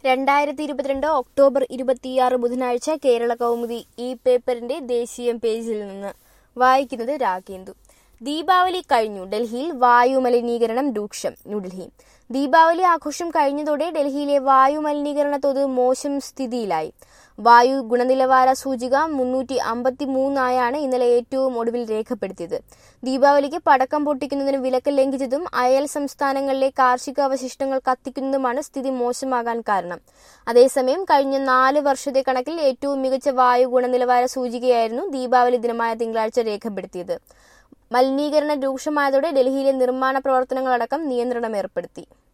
രണ്ടായിരത്തി ഇരുപത്തിരണ്ട് ഒക്ടോബർ ഇരുപത്തിയാറ് ബുധനാഴ്ച കേരള കൗമുദി ഈ പേപ്പറിന്റെ ദേശീയ പേജിൽ നിന്ന് വായിക്കുന്നത് രാഗേന്ദു ദീപാവലി കഴിഞ്ഞു ഡൽഹിയിൽ വായു മലിനീകരണം രൂക്ഷം ന്യൂഡൽഹി ദീപാവലി ആഘോഷം കഴിഞ്ഞതോടെ ഡൽഹിയിലെ വായു മലിനീകരണ തോത് മോശം സ്ഥിതിയിലായി വായു ഗുണനിലവാര സൂചിക മുന്നൂറ്റി അമ്പത്തി മൂന്നായാണ് ഇന്നലെ ഏറ്റവും ഒടുവിൽ രേഖപ്പെടുത്തിയത് ദീപാവലിക്ക് പടക്കം പൊട്ടിക്കുന്നതിന് വിലക്ക് ലംഘിച്ചതും അയൽ സംസ്ഥാനങ്ങളിലെ കാർഷിക അവശിഷ്ടങ്ങൾ കത്തിക്കുന്നതുമാണ് സ്ഥിതി മോശമാകാൻ കാരണം അതേസമയം കഴിഞ്ഞ നാല് വർഷത്തെ കണക്കിൽ ഏറ്റവും മികച്ച വായു ഗുണനിലവാര സൂചികയായിരുന്നു ദീപാവലി ദിനമായ തിങ്കളാഴ്ച രേഖപ്പെടുത്തിയത് മലിനീകരണം രൂക്ഷമായതോടെ ഡൽഹിയിലെ നിർമ്മാണ പ്രവർത്തനങ്ങളടക്കം നിയന്ത്രണം ഏർപ്പെടുത്തി